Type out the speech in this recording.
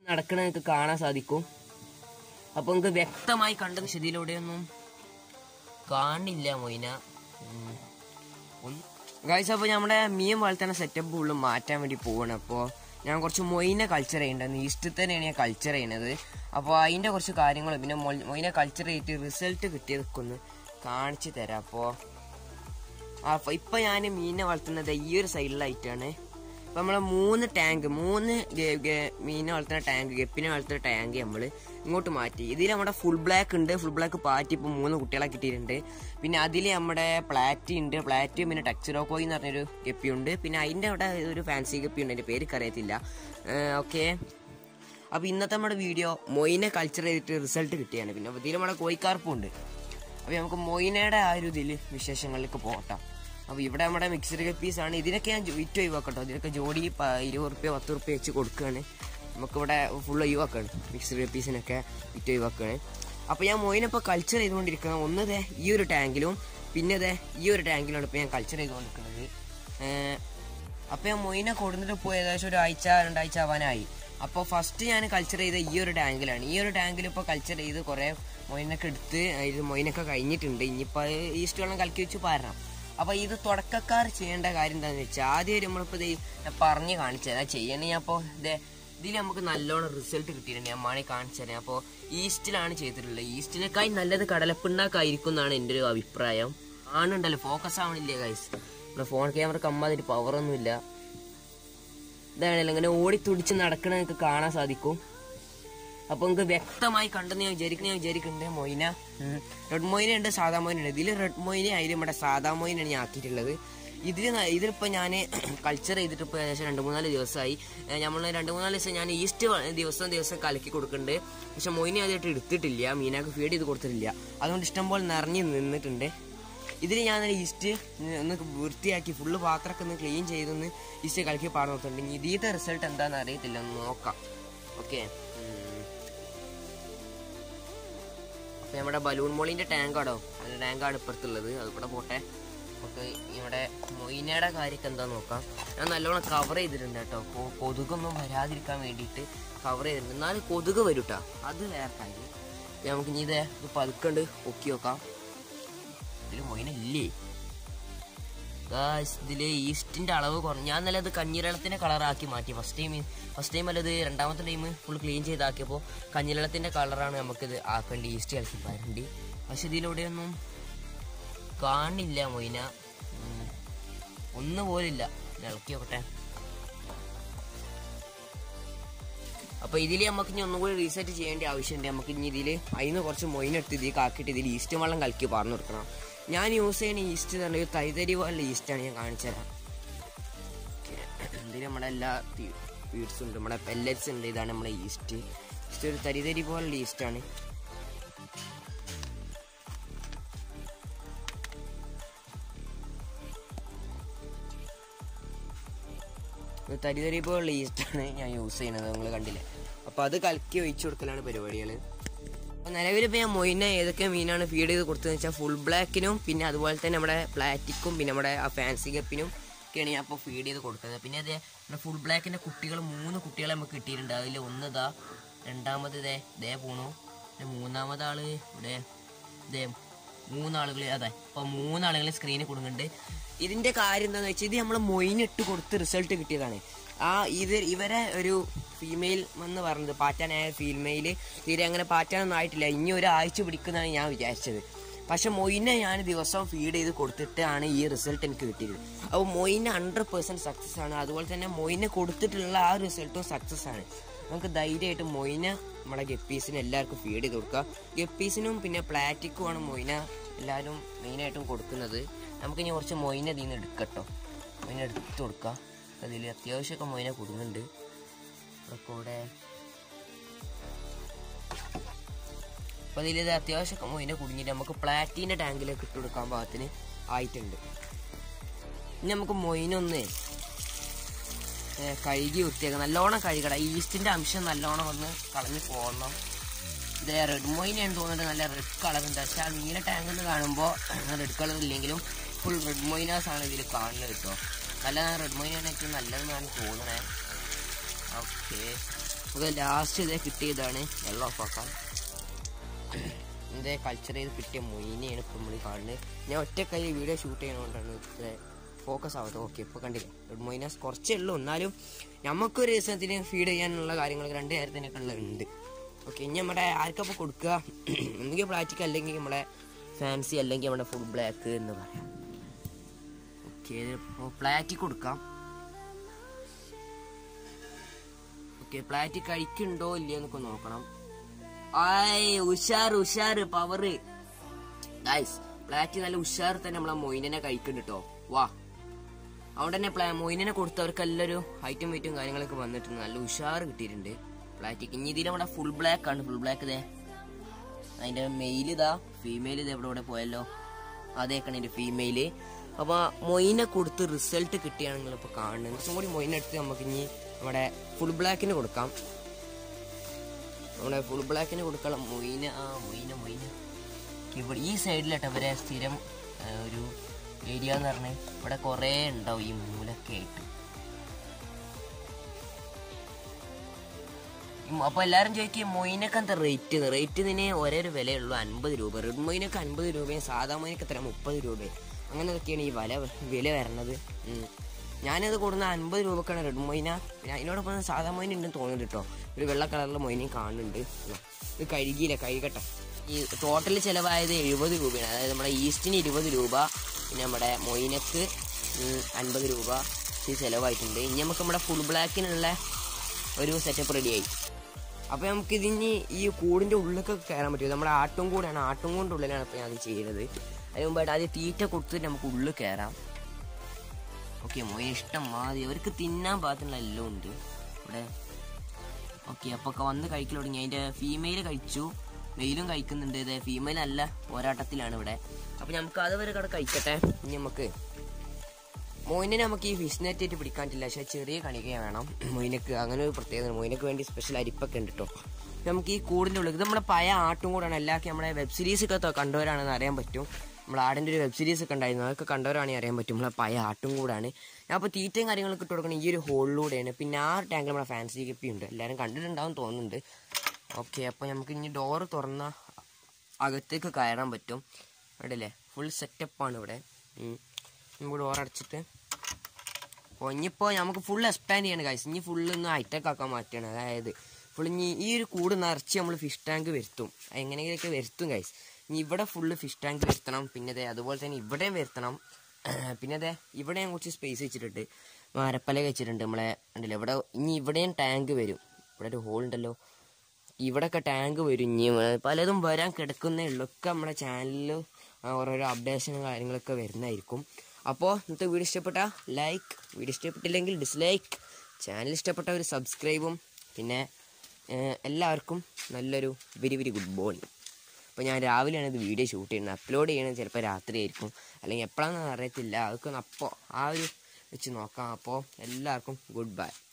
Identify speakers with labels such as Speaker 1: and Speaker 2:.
Speaker 1: നടക്കണ നിങ്ങൾക്ക് കാണാൻ സാധിക്കും അപ്പൊ നിങ്ങൾക്ക് വ്യക്തമായി കണ്ട ഇതിലൂടെയൊന്നും കാണില്ല മൊയ്ന ഗൈസ് അപ്പോൾ നമ്മുടെ മീൻ വളർത്തുന്ന സെറ്റപ്പ് ഫുള്ള് മാറ്റാൻ വേണ്ടി പോവാണ് അപ്പോൾ ഞാൻ കുറച്ച് മൊയിനെ കൾച്ചർ ചെയ്യുന്നുണ്ട് ഈസ്റ്റ് തന്നെയാണ് ഞാൻ കൾച്ചർ ചെയ്യുന്നത് അപ്പോൾ അതിൻ്റെ കുറച്ച് കാര്യങ്ങൾ പിന്നെ മൊ- മൊയിനെ കൾച്ചർ ചെയ്തിട്ട് റിസൾട്ട് കിട്ടിയതൊക്കെ ഒന്ന് കാണിച്ചു തരാം അപ്പോൾ അപ്പോൾ ഇപ്പം ഞാൻ മീനിനെ വളർത്തുന്നത് ഈ ഒരു സൈഡിലായിട്ടാണ് ഇപ്പം നമ്മളെ മൂന്ന് ടാങ്ക് മൂന്ന് ഗ- ഗ- മീനിനെ വളർത്തുന്ന ടാങ്ക് ഗപ്പിനെ വളർത്തുന്ന ടാങ്ക് നമ്മൾ ഇങ്ങോട്ട് മാറ്റി ഇതിൽ നമ്മുടെ ഫുൾ ബ്ലാക്ക് ഉണ്ട് ഫുൾ ബ്ലാക്ക് പാറ്റി ഇപ്പോൾ മൂന്ന് കുട്ടികളെ കിട്ടിയിട്ടുണ്ട് പിന്നെ അതിൽ നമ്മുടെ പ്ലാറ്റി ഉണ്ട് പ്ലാറ്റി പിന്നെ ടെക്സിറോക്കോയി എന്ന് പറഞ്ഞൊരു ഗപ്പിയുണ്ട് പിന്നെ അതിൻ്റെ അവിടെ ഒരു ഫാൻസി ഗപ്പി ഉണ്ട് എൻ്റെ പേര് അറിയത്തില്ല ഓക്കെ അപ്പോൾ ഇന്നത്തെ നമ്മുടെ വീഡിയോ മൊയിനെ കൾച്ചർ ചെയ്തിട്ട് റിസൾട്ട് കിട്ടിയാണ് പിന്നെ ഇതിൽ നമ്മുടെ കോഴിക്കാർപ്പും ഉണ്ട് അപ്പോൾ നമുക്ക് മൊയിനയുടെ ആ ഒരു ഇതിൽ വിശേഷങ്ങളിലേക്ക് പോകട്ടാം അപ്പോൾ ഇവിടെ നമ്മുടെ മിക്സഡ് കപ്പീസ് ആണ് ഇതിനൊക്കെ ഞാൻ വിറ്റ് ഒഴിവാക്കട്ടോ ഇതിനൊക്കെ ജോഡി പ- ഇരുപത് റുപ്യ പത്ത് റുപ്യ വെച്ച് കൊടുക്കുകയാണ് നമുക്കിവിടെ ഫുൾ ഒഴിവാക്കാണ് മിക്സഡ് കപ്പീസിനൊക്കെ വിറ്റ് ഒഴിവാക്കുകയാണ് അപ്പോൾ ഞാൻ മൊയിനിപ്പോൾ കൾച്ചർ ചെയ്തുകൊണ്ടിരിക്കുന്നത് ഒന്ന് ദേ ഈ ഒരു ടാങ്കിലും പിന്നെ ദേ ഈ ഒരു ടാങ്കിലാണ് ഇപ്പോൾ ഞാൻ കൾച്ചർ ചെയ്തുകൊണ്ടിരിക്കുന്നത് ഏഹ് അപ്പോൾ ഞാൻ മൊയിനെ കൊടുത്തിട്ട് ഇപ്പോൾ ഏകദേശം ഒരു ആഴ്ച രണ്ടാഴ്ച ആവാനായി അപ്പോൾ ഫസ്റ്റ് ഞാൻ കൾച്ചർ ചെയ്ത ഈ ഒരു ടാങ്കിലാണ് ഈ ഒരു ടാങ്കിൽ ഇപ്പോൾ കൾച്ചർ ചെയ്ത് കുറേ മൊയിനൊക്കെ എടുത്ത് ഇത് മൊയിനൊക്കെ കഴിഞ്ഞിട്ടുണ്ട് ഇനിയിപ്പോൾ ഈസ്റ്റ് വെള്ളം കലക്കി വെച്ച് പാരണം അപ്പോൾ ഇത് തുടക്കക്കാർ ചെയ്യേണ്ട കാര്യം എന്താണെന്ന് വെച്ചാൽ ആദ്യം നമ്മളിപ്പോൾ ഇത് ഞാൻ പറഞ്ഞ് കാണിച്ചത് അത് ചെയ്യണേ ഞാൻ അപ്പോൾ ഇതേ ഇതിൽ നമുക്ക് നല്ലോണം റിസൾട്ട് കിട്ടിയിട്ടുണ്ട് ഞാൻ മാണി കാണിച്ചു തരാം അപ്പോൾ ഈസ്റ്റിലാണ് ചെയ്തിട്ടുള്ളത് ഈസ്റ്റിനേക്കായി നല്ലത് കടലപ്പിണ്ണാക്കായിരിക്കും എന്നാണ് എൻ്റെ ഒരു അഭിപ്രായം ആണുണ്ടല്ലോ ഫോക്കസ് ആവണില്ലേ ഗൈസ് നമ്മുടെ ഫോൺ ക്യാമറക്ക് അമ്മാതിരി പവറൊന്നുമില്ല ഇതാണല്ലോ ഇങ്ങനെ ഓടി തുടിച്ച് നടക്കണ നിങ്ങൾക്ക് കാണാൻ സാധിക്കും അപ്പൊ നിങ്ങൾക്ക് വ്യക്തമായി കണ്ടെന്ന് ഞാൻ വിചാരിക്കുന്ന ഞാൻ വിചാരിക്കുന്നുണ്ട് മൊയിന റെഡ് മൊയിന ഉണ്ട് സാധാ മൊയിന ഉണ്ട് ഇതിൽ റെഡ് മൊയിന അതിൽ നമ്മുടെ സാധാ മൊയിനാണ് ഞാൻ ആക്കിയിട്ടുള്ളത് ഇതിൽ ഇതിലിപ്പോ ഞാൻ കൾച്ചർ ചെയ്തിട്ട് ഇപ്പോൾ ഏകദേശം രണ്ട് മൂന്നാല് ദിവസമായി നമ്മൾ രണ്ട് മൂന്നാല് ദിവസം ഞാൻ ഈസ്റ്റ് വ- ദിവസം ദിവസം കലക്കി കൊടുക്കുന്നുണ്ട് പക്ഷെ മൊയിനെ ആദ്യമായിട്ട് എടുത്തിട്ടില്ല മീനാക്ക് ഫീഡ് ചെയ്ത് കൊടുത്തിട്ടില്ല അതുകൊണ്ട് ഇഷ്ടംപോലെ നിറഞ്ഞ് നിന്നിട്ടുണ്ട് ഇതിൽ ഞാൻ നല്ല ഈസ്റ്റ് ഒന്ന് വൃത്തിയാക്കി ഫുള്ള് പാത്രമൊക്കെ ഒന്ന് ക്ലീൻ ചെയ്തൊന്ന് ഈസ്റ്റ് കലക്കി പാടാൻ നോക്കുന്നുണ്ട് ഇനി ഇതിന്റെ റിസൾട്ട് എന്താണെന്ന് അറിയത്തില്ല ഒന്ന് നോക്കാം ഓക്കെ അപ്പൊ നമ്മുടെ ബലൂൺ മോളിന്റെ ടാങ്കാടോ അതിന്റെ ടാങ്കാണ് ഇപ്പുറത്തുള്ളത് അത് ഇവിടെ പോട്ടെ നമുക്ക് ഇവിടെ മൊയിനയുടെ കാര്യമൊക്കെ എന്താ നോക്കാം ഞാൻ നല്ലോണം കവർ ചെയ്തിട്ടുണ്ട് കേട്ടോ കൊ- കൊതുകൊന്നും വരാതിരിക്കാൻ വേണ്ടിയിട്ട് കവർ ചെയ്തിട്ടുണ്ട് എന്നാലും കൊതുക് വരും കേട്ടോ അത് വേറെ കാര്യം ഇപ്പൊ നമുക്ക് ഇനി ഇതേ ഇത് പതുക്കണ്ട് പൊക്കി നോക്കാം ഇതിൽ മൊയിനില്ലേ ഗായ്സ് ഇതില് ഈസ്റ്റിന്റെ അളവ് കുറഞ്ഞു ഞാൻ നല്ല ഇത് കഞ്ഞിരളത്തിന്റെ കളറാക്കി മാറ്റി ഫസ്റ്റ് ടൈം ഫസ്റ്റ് ടൈം അല്ല ഇത് രണ്ടാമത്തെ ടൈം ഫുൾ ക്ലീൻ ചെയ്താക്കിയപ്പോൾ കഞ്ഞിരളത്തിന്റെ കളറാണ് നമുക്കിത് ആക്കേണ്ടി ഈസ്റ്റ് കളിച്ച് വരണ്ടി പക്ഷെ ഇതിലൂടെയൊന്നും കാണില്ല മൊയിന ഉം. ഒന്ന് പോലില്ല ഇളക്കി നോക്കട്ടെ അപ്പൊ ഇതിൽ നമുക്ക് ഇനി ഒന്നും കൂടി റീസെറ്റ് ചെയ്യേണ്ട ആവശ്യമുണ്ട് നമുക്ക് ഇനി ഇതിൽ അതിന് കുറച്ച് മൊയിനെടുത്ത് ഇതിൽ കാക്കിയിട്ട് ഇതിൽ ഈസ്റ്റ് വെള്ളം കലക്കി പറഞ്ഞു കൊടുക്കണം ഞാൻ യൂസ് ചെയ്യുന്ന ഈസ്റ്റ് എന്ന് പറഞ്ഞാൽ ഒരു തൈതരി പോലുള്ള ഈസ്റ്റാണ് ഞാൻ കാണിച്ചു തരാം ഇതിൽ നമ്മുടെ എല്ലാ ഫീഡ്സും ഉണ്ട് നമ്മുടെ പെല്ലറ്റ്സ് ഉണ്ട് ഇതാണ് നമ്മുടെ ഈസ്റ്റ് ഈസ്റ്റ് ഒരു തരിതരി പോലുള്ള ഈസ്റ്റാണ് ഒരു തരിതരി പോലുള്ള ഈസ്റ്റാണ് ഞാൻ യൂസ് ചെയ്യുന്നത് നിങ്ങൾ കണ്ടില്ലേ അപ്പോൾ അത് കലക്കി ഒഴിച്ചു കൊടുക്കലാണ് പരിപാടികൾ അപ്പോൾ നിലവിലിപ്പോൾ ഞാൻ മൊയിനെ ഏതൊക്കെ മീനാണ് ഫീഡ് ചെയ്ത് കൊടുത്തതെന്ന് വെച്ചാൽ ഫുൾ ബ്ലാക്കിനും പിന്നെ അതുപോലെ തന്നെ നമ്മുടെ പ്ലാറ്റിക്കും പിന്നെ നമ്മുടെ ആ ഫാൻസി കപ്പിനും ഒക്കെയാണ് ഞാൻ അപ്പോൾ ഫീഡ് ചെയ്ത് കൊടുക്കുന്നത് പിന്നെ അതേ നമ്മുടെ ഫുൾ ബ്ലാക്കിൻ്റെ കുട്ടികൾ മൂന്ന് കുട്ടികളെ നമുക്ക് കിട്ടിയിട്ടുണ്ട് അതിൽ ഒന്ന് ഇതാ രണ്ടാമത് ഇതേ ഇതേ പോണു പിന്നെ മൂന്നാമത് ആള് ഇവിടെ ഇതേ മൂന്നാളുകൾ അതെ അപ്പോൾ മൂന്നാളുകൾ സ്ക്രീനിൽ കൊടുക്കുന്നുണ്ട് ഇതിന്റെ കാര്യം എന്താണെന്ന് വെച്ചാൽ ഇത് നമ്മൾ മൊയിനിട്ട് കൊടുത്ത് റിസൾട്ട് കിട്ടിയതാണ് ആ ഇത് ഇവരെ ഒരു ഫീമെയിൽ എന്ന് പറഞ്ഞത് പാറ്റാനായ ഫീമെയിൽ തീരെ അങ്ങനെ പാറ്റാനൊന്നും ആയിട്ടില്ല ഇനി ഒരാഴ്ച പിടിക്കുന്നതാണ് ഞാൻ വിചാരിച്ചത് പക്ഷെ മൊയിനെ ഞാൻ ദിവസവും ഫീഡ് ചെയ്ത് കൊടുത്തിട്ടാണ് ഈ റിസൾട്ട് എനിക്ക് കിട്ടിയത് അപ്പോൾ മൊയിന് ഹൺഡ്രഡ് പെർസെൻറ്റ് സക്സസ് ആണ് അതുപോലെ തന്നെ മൊയിനെ കൊടുത്തിട്ടുള്ള ആ റിസൾട്ടും സക്സസ് ആണ് നമുക്ക് ധൈര്യമായിട്ട് മൊയിന നമ്മുടെ ഗപ്പീസിന് എല്ലാവർക്കും ഫീഡ് ചെയ്ത് കൊടുക്കുക ഗപ്പീസിനും പിന്നെ പ്ലാറ്റിക്കുമാണ് മൊയിന എല്ലാവരും മെയിനായിട്ടും കൊടുക്കുന്നത് നമുക്കിനി കുറച്ച് മൊയിന ഇതിൽ നിന്ന് എടുക്കട്ടോ മൊയിന എടുത്ത് കൊടുക്കാം അതിൽ അത്യാവശ്യമൊക്കെ മൊയിന കൊടുക്കുന്നുണ്ട് കൂടെ അപ്പോൾ അതിൽ ഇത് അത്യാവശ്യമൊക്കെ മൊയിന കുടുങ്ങിയിട്ട് നമുക്ക് പ്ലാറ്റീൻ്റെ ടാങ്കിലേക്ക് ഇട്ട് കൊടുക്കാൻ പാകത്തിന് ആയിട്ടുണ്ട് ഇനി നമുക്ക് മൊയിനൊന്ന് ഏ, കഴുകി വൃത്തിയാക്കുക നല്ലോണം കഴുകട ഈസ്റ്റിന്റെ അംശം നല്ലോണം ഒന്ന് കളഞ്ഞു പോകണം ഇത് റെഡ് മൊയിനാണ് തോന്നുന്നത് നല്ല റെഡ് കളർ ഉണ്ട് പക്ഷെ ആ നീല ടാങ്ക് എന്ന് കാണുമ്പോൾ റെഡ് കളർ ഇല്ലെങ്കിലും ഫുൾ റെഡ് മൊയിനാസ് ആണ് ഇതിൽ കാണുന്നത് കേട്ടോ നല്ല റെഡ് മൊയിനാണ് ഏറ്റവും നല്ലതെന്നാണ് തോന്നണേ ഓക്കെ നമുക്ക് ലാസ്റ്റ് ഇതേ കിട്ടിയതാണ് വെള്ളം ഓഫാക്കാം ഇതേ കൾച്ചർ ചെയ്ത് കിട്ടിയ മൊയിനെയാണ് ഇപ്പം നമ്മൾ കാണുന്നത് ഞാൻ ഒറ്റ കൈ വീഡിയോ ഷൂട്ട് ചെയ്യണോണ്ടാണ് ഇത്ര ഫോക്കസ് ആവാത്തത് ഓക്കെ ഇപ്പോൾ കണ്ടില്ല റെഡ് മൊയിനാസ് കുറച്ചേ ഉള്ളൂ എന്നാലും നമുക്കൊരു ദിവസത്തിന് ഫീഡ് ചെയ്യാനുള്ള കാര്യങ്ങൾ രണ്ട് നേരത്തിനൊക്കെ ഉള്ള ഉണ്ട് ഓക്കെ ഇനി നമ്മുടെ ആർക്കപ്പോൾ കൊടുക്കുക ഒന്നുകിൽ പ്ലാറ്റിക് അല്ലെങ്കിൽ നമ്മുടെ ഫാൻസി അല്ലെങ്കിൽ നമ്മുടെ ഫുൾ ബ്ലാക്ക് എന്ന് പറയാം ഓക്കെ പ്ലാറ്റിക് കൊടുക്കാം ഓക്കെ പ്ലാറ്റ് കഴിക്കുന്നുണ്ടോ ഇല്ലയോ എന്നൊക്കെ നോക്കണം ആയ് ഉഷാർ ഉഷാർ പവറ് ഗൈസ് പ്ലാറ്റ് നല്ല ഉഷാർ തന്നെ നമ്മളെ മൊയിനെ കഴിക്കുന്നുണ്ട് കേട്ടോ വാ അവിടെ തന്നെ പ്ലാ മൊയിനെ കൊടുത്തവർക്ക് നല്ലൊരു ഐറ്റം വെയിറ്റും കാര്യങ്ങളൊക്കെ വന്നിട്ടുണ്ട് നല്ല ഉഷാർ കിട്ടിയിട്ടുണ്ട് പ്ലാറ്റിക്ക് ഇനി ഇതിൽ നമ്മുടെ ഫുൾ ബ്ലാക്ക് ആണ് ഫുൾ ബ്ലാക്ക് ഇതേ അതിന്റെ മെയിൽ ഇതാ ഫീമെയിൽ ഇത് എവിടെ ഇവിടെ പോയല്ലോ അതേക്കാണ് ഇതിന്റെ ഫീമെയില് അപ്പൊ മൊയിനെ കൊടുത്ത് റിസൾട്ട് കിട്ടിയാണ് നിങ്ങൾ ഇപ്പൊ കാണുന്നത് കുറച്ചും കൂടി മൊയിനെ എടുത്ത് നമുക്ക് ഇനി നമ്മുടെ ഫുൾ ബ്ലാക്കിന് കൊടുക്കാം നമ്മുടെ ഫുൾ ബ്ലാക്കിന് കൊടുക്കണം മൊയിന ആ മൊയിന മൊയിന ഇവിടെ ഈ സൈഡിലായിട്ട് ഇവരെ സ്ഥിരം ആ, ഒരു ഏരിയ എന്ന് പറഞ്ഞാൽ ഇവിടെ കുറേ ഉണ്ടാവും ഈ മൂലൊക്കെ ആയിട്ട് ഉം, അപ്പൊ എല്ലാരും ചോദിക്കും മൊയിനൊക്കെ എന്താ റേറ്റ് റേറ്റ് ഇതിന് ഒരേ ഒരു വിലയുള്ളൂ അൻപത് രൂപ റെഡ് മൊയിനൊക്കെ അൻപത് രൂപയും സാധാ മൊയിനൊക്കെ എത്ര മുപ്പത് രൂപയും അങ്ങനെ ഇതൊക്കെയാണ് ഈ വില വില വരണത് ഉം. ഞാനത് കൊടുക്കുന്ന അൻപത് രൂപക്കാണ് റെഡ് മൊയിന പിന്നെ അതിനോടൊപ്പം സാധാ മൊയിന ഉണ്ടെന്ന് തോന്നുന്നുണ്ട് കേട്ടോ ഒരു വെള്ള കളറിലെ മൊയിനയും കാണുന്നുണ്ട് ഉം. ഇത് കഴുകിയില്ല കഴുകട്ടെ ഈ ടോട്ടൽ ചിലവായത് എഴുപത് രൂപയാണ് അതായത് നമ്മുടെ ഈസ്റ്റിന് ഇരുപത് രൂപ പിന്നെ നമ്മുടെ മൊയിനക്ക് ഉം, അൻപത് രൂപ ഇത് ചിലവായിട്ടുണ്ട് ഇനി നമുക്ക് നമ്മുടെ ഫുൾ ബ്ലാക്കിനുള്ള ഒരു സെറ്റപ്പ് റെഡിയായി അപ്പൊ നമുക്ക് ഇതിന് ഈ കൂടിന്റെ ഉള്ളിലൊക്കെ കയറാൻ പറ്റും നമ്മുടെ ആട്ടും കൂടാണ് ആട്ടും കൂടിന്റെ ഉള്ളിലാണ് ഇപ്പൊ ഞാൻ ചെയ്യുന്നത് അതിന് മുമ്പായിട്ട് ആദ്യം തീറ്റ കൊടുത്തിട്ട് നമുക്ക് ഉള്ളിൽ കയറാം ഓക്കെ മോയെ ഇഷ്ടം മാതി അവർക്ക് തിന്നാൻ പാകത്തിനുള്ള എല്ലാം ഉണ്ട് ഇവിടെ ഓക്കെ അപ്പൊ ഒക്കെ വന്ന് കഴിക്കൽ തുടങ്ങി അതിന്റെ ഫീമെയിൽ കഴിച്ചു മെയിലും കഴിക്കുന്നുണ്ട് ഇതേ ഫീമെയിൽ നല്ല പോരാട്ടത്തിലാണ് ഇവിടെ അപ്പൊ നമുക്ക് അതുവരെ കട കഴിക്കട്ടെ ഇനി നമുക്ക് മോയിനെ നമുക്ക് ഈ ഫിഷ് നെറ്റ് ആയിട്ട് പിടിക്കാൻ പറ്റില്ല പക്ഷെ ചെറിയ കണിക വേണം മൊയിനക്ക് അങ്ങനെ ഒരു പ്രത്യേകത മൊയിനക്ക് വേണ്ടി സ്പെഷ്യൽ അരിപ്പൊക്കെ ഉണ്ട് കേട്ടോ നമുക്ക് ഈ കൂടിൻ്റെ ഉള്ളിൽ ഇത് നമ്മുടെ പഴയ ആട്ടും കൂടാണ് എല്ലാവർക്കും നമ്മുടെ വെബ് സീരീസ് ഒക്കെ ത- കണ്ടവരാണെന്ന് അറിയാൻ പറ്റും നമ്മൾ ആടിൻ്റെ ഒരു വെബ് സീരീസ് ഒക്കെ ഉണ്ടായിരുന്നു അതൊക്കെ കണ്ടവരാണെങ്കിൽ അറിയാൻ പറ്റും നമ്മളെ പഴയ ആട്ടും കൂടാണ് ഞാൻ അപ്പോൾ തീറ്റയും കാര്യങ്ങളൊക്കെ ഇട്ട് കൊടുക്കണം ഈ ഒരു ഹോളിലൂടെയാണ് പിന്നെ ആ ടാങ്കിൽ നമ്മുടെ ഫാൻസി കപ്പി ഉണ്ട് എല്ലാവരും കണ്ടിട്ടുണ്ടാവും തോന്നുന്നുണ്ട് ഓക്കെ അപ്പോൾ നമുക്ക് ഇനി ഡോറ് തുറന്ന അകത്തേക്ക് കയറാൻ പറ്റും ഇവിടെ അല്ലേ ഫുൾ സെറ്റപ്പാണ് ഇവിടെ ഉം. നമുക്ക് ഡോർ അടച്ചിട്ട് അപ്പോൾ ഇനിയിപ്പോൾ നമുക്ക് ഫുൾ എക്സ്പാൻഡ് ചെയ്യണം കാശ് ഇനി ഫുള്ള് ഒന്ന് ഹൈടെക് ആക്കാൻ മാറ്റണം അതായത് ഫുൾ ഇനി ഈ ഒരു കൂട് നിറച്ച് നമ്മൾ ഫിഷ് ടാങ്ക് വരുത്തും എങ്ങനെയൊക്കെ വരുത്തും കാശ് ഇനി ഇവിടെ ഫുള്ള് ഫിഷ് ടാങ്ക് വരുത്തണം പിന്നെ ദേ അതുപോലെ തന്നെ ഇവിടെയും വരുത്തണം പിന്നെ അതെ ഇവിടെ ഞാൻ കുറച്ച് സ്പേസ് വെച്ചിട്ടുണ്ട് മരപ്പല വെച്ചിട്ടുണ്ട് നമ്മളെ ഉണ്ടല്ലോ ഇവിടെ ഇനി ഇവിടെയും ടാങ്ക് വരും ഇവിടെ ഒരു ഹോൾ ഉണ്ടല്ലോ ഇവിടെയൊക്കെ ടാങ്ക് വരും ഇനി പലതും വരാൻ കിടക്കുന്നേ ഉള്ളൂ ഒക്കെ നമ്മുടെ ചാനലിൽ ഓരോരോ അപ്ഡേഷനും കാര്യങ്ങളൊക്കെ വരുന്നതായിരിക്കും അപ്പോൾ ഇന്നത്തെ വീഡിയോ ഇഷ്ടപ്പെട്ട ലൈക്ക് വീഡിയോ ഇഷ്ടപ്പെട്ടില്ലെങ്കിൽ ഡിസ്ലൈക്ക് ചാനൽ ഇഷ്ടപ്പെട്ട ഒരു സബ്സ്ക്രൈബും പിന്നെ ഏഹ്, എല്ലാവർക്കും നല്ലൊരു വെരി വെരി ഗുഡ് മോർണിംഗ് അപ്പോൾ ഞാൻ രാവിലെയാണ് ഇത് വീഡിയോ ഷൂട്ട് ചെയ്യുന്നത് അപ്ലോഡ് ചെയ്യണത് ചിലപ്പോൾ രാത്രി ആയിരിക്കും അല്ലെങ്കിൽ എപ്പോഴാണെന്ന് അറിയത്തില്ല അതൊക്കെ ഒന്ന് അപ്പോൾ ആ ഒരു വെച്ച് നോക്കാം അപ്പോൾ എല്ലാവർക്കും ഗുഡ് ബൈ